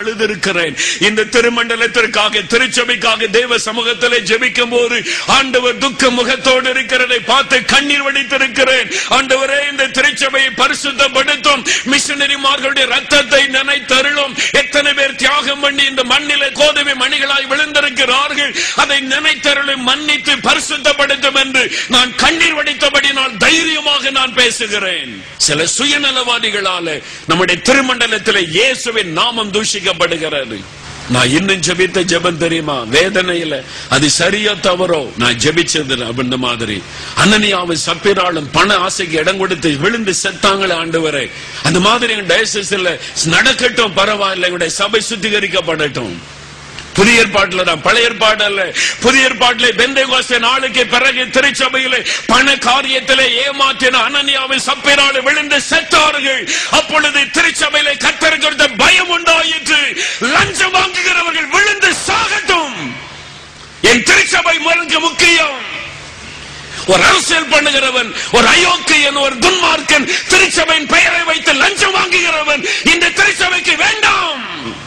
அழுதிருக்கிறேன் இந்த திருமண்டலத்திற்காக திருச்சபைக்காக தேவ சமூகத்திலே ஜெபிக்கும் போது ஆண்டவர் துக்க முகத்தோடு இருக்கிறதை பார்த்து கண்ணீர் வடித்திருக்கிறேன் ஆண்டவரே இந்த திருச்சபையை பரிசுத்தப்படுத்தும் மிஷனரிமார்களுடைய ரத்தத்தை நினைத்தருளும் எத்தனை பேர் தியாகம் பண்ணி இந்த மண்ணிலே கோதுமை மணிகளாய் விழுந்திருக்கிறார்கள் அதை நினைத்தருளும் மன்னித்து பரிசுத்தப்படுத்தும் என்று நான் கண்ணீர் வடித்தபடி நான் தைரியமாக நான் பேசுகிறேன் சில சுயநலவாதிகளால நம்முடைய திருமண்டலத்தில் இயேசுவின் நாமம் தூஷிக்கப்படுகிறது நான் இன்னும் ஜெபித்த ஜெபம் தெரியுமா வேதனையில அது சரியா தவறோ நான் ஜெபிச்சது அந்த மாதிரி அனனியாவும் சப்பிராளும் பண ஆசைக்கு இடம் கொடுத்து விழுந்து செத்தாங்களே ஆண்டவரே அந்த மாதிரி எங்க டயசிஸ்ல நடக்கட்டும் பரவாயில்லை எங்களுடைய சபை சுத்திகரிக்கப்படட்டும் புதிய ஏற்பாட்டுல தான் பழைய ஏற்பாடு அல்ல புதிய ஏற்பாட்டிலே பெந்தைகோஸ்தே நாளுக்கு பிறகு திருச்சபையிலே பண காரியத்திலே ஏமாற்றின அனனியாவை சப்பிராடு விழுந்து செத்தார்கள் அப்பொழுது திருச்சபையிலே கத்தர் கொடுத்த பயம் உண்டாயிற்று லஞ்சம் வாங்குகிறவர்கள் விழுந்து சாகட்டும் என் திருச்சபை முழுக்க முக்கியம் ஒரு அரசியல் பண்ணுகிறவன் ஒரு அயோக்கியன் ஒரு துன்மார்க்கன் திருச்சபையின் பெயரை வைத்து லஞ்சம் வாங்குகிறவன் இந்த திருச்சபைக்கு வேண்டாம்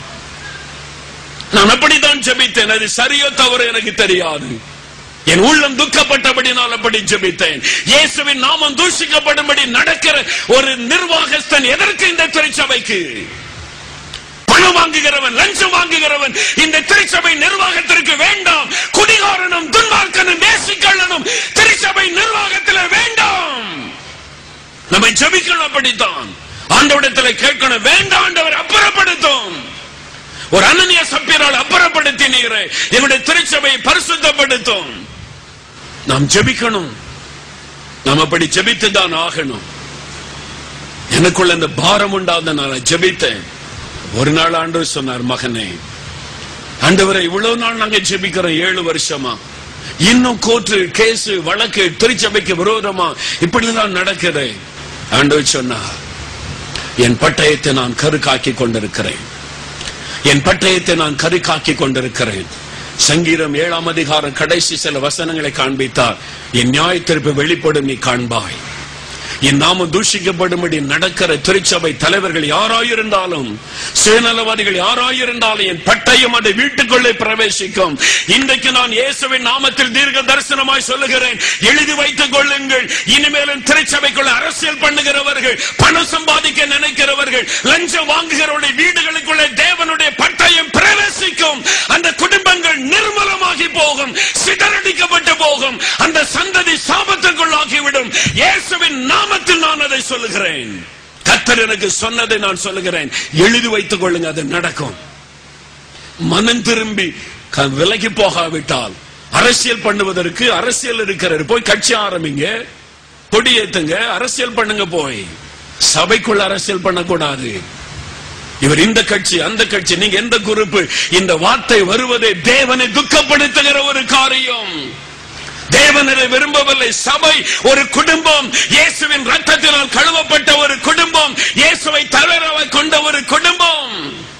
நான் அப்படித்தான் ஜெபித்தேன் அது சரியோ தவறு எனக்கு தெரியாது என் உள்ளம் துக்கப்பட்டபடி நான் அப்படி ஜெபித்தேன் இயேசுவின் நாமம் தூஷிக்கப்படும்படி நடக்கிற ஒரு நிர்வாகஸ்தன் எதற்கு இந்த திருச்சபைக்கு பணம் வாங்குகிறவன் லஞ்சம் வாங்குகிறவன் இந்த திருச்சபை நிர்வாகத்திற்கு வேண்டாம் குடிகாரனும் துன்மார்க்கனும் தேசிக்கள்ளனும் திருச்சபை நிர்வாகத்தில் வேண்டாம் நம்மை ஜெபிக்கணும் அப்படித்தான் ஆண்டவடத்தில் கேட்கணும் வேண்டாம் ஆண்டவர் அப்புறப்படுத்தும் ஒரு அனனிய சப்பிரால் அப்புறப்படுத்தினீரே எங்களுடைய திருச்சபையை பரிசுத்தப்படுத்தும் நாம் ஜெபிக்கணும் நாம் அப்படி ஜெபித்து தான் ஆகணும் எனக்குள்ள இந்த பாரம் உண்டாத நான் ஜெபித்தேன் ஒரு நாள் ஆண்டவர் சொன்னார் மகனே ஆண்டவரை இவ்வளவு நாள் நாங்க ஜெபிக்கிறோம் ஏழு வருஷமா இன்னும் கோர்ட்டு கேஸ் வழக்கு திருச்சபைக்கு விரோதமா இப்படிதான் நடக்குது ஆண்டவர் சொன்னார் என் பட்டயத்தை நான் கருக்காக்கி கொண்டிருக்கிறேன் என் பட்டயத்தை நான் கருக்காக்கி கொண்டிருக்கிறேன் சங்கீதம் ஏழாம் அதிகாரம் கடைசி சில வசனங்களை காண்பித்தார் என் நியாயத்திற்பு வெளிப்படும் நீ காண்பாய் என் நாமம் தூஷிக்கப்படும்படி நடக்கிற திருச்சபை தலைவர்கள் யாராயிருந்தாலும் சுயநலவாதிகள் யாராயிருந்தாலும் என் பட்டயம் அதை வீட்டுக்குள்ளே பிரவேசிக்கும் இன்றைக்கு நான் இயேசுவின் நாமத்தில் தீர்க்க தரிசனமாய் சொல்லுகிறேன் எழுதி வைத்துக் கொள்ளுங்கள் இனிமேலும் திருச்சபைக்குள்ள அரசியல் பண்ணுகிறவர்கள் பணம் சம்பாதிக்க நினைக்கிறவர்கள் லஞ்சம் வாங்குகிறவருடைய வீடுகளுக்குள்ளே தேவனுடைய பட்டயம் பிரவேசிக்கும் அந்த குடும்பங்கள் நிர்மலமாகி போகும் சிதறடிக்கப்பட்டு போகும் அந்த சந்ததி சாபத்திற்குள்ளாகிவிடும் இயேசுவின் நாமத்தில் நான் அதை சொல்லுகிறேன் கத்தர் எனக்கு சொன்னதை நான் சொல்லுகிறேன் எழுதி வைத்துக் கொள்ளுங்க அது நடக்கும் மனம் திரும்பி க- விலகி போகாவிட்டால் அரசியல் பண்ணுவதற்கு அரசியல் இருக்கிறாரு போய் கட்சி ஆரம்பிங்க கொடி ஏத்துங்க அரசியல் பண்ணுங்க போய் சபைக்குள்ள அரசியல் பண்ணக்கூடாது இவர் இந்த கட்சி அந்த கட்சி நீங்க எந்த குரூப் இந்த வார்த்தை வருவதே தேவனை துக்கப்படுத்துகிற ஒரு காரியம் தேவன் அதை விரும்பவில்லை சபை ஒரு குடும்பம் இயேசுவின் ரத்தத்தினால் கழுவப்பட்ட ஒரு குடும்பம் இயேசுவை தலைவராக கொண்ட ஒரு குடும்பம்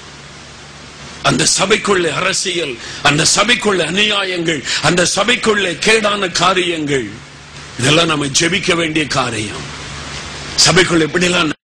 அந்த சபைக்குள்ளே அரசியல் அந்த சபைக்குள்ளே அநியாயங்கள் அந்த சபைக்குள்ளே கேடான காரியங்கள் இதெல்லாம் நம்ம ஜெபிக்க வேண்டிய காரியம் சபைக்குள்ள எப்படிலாம்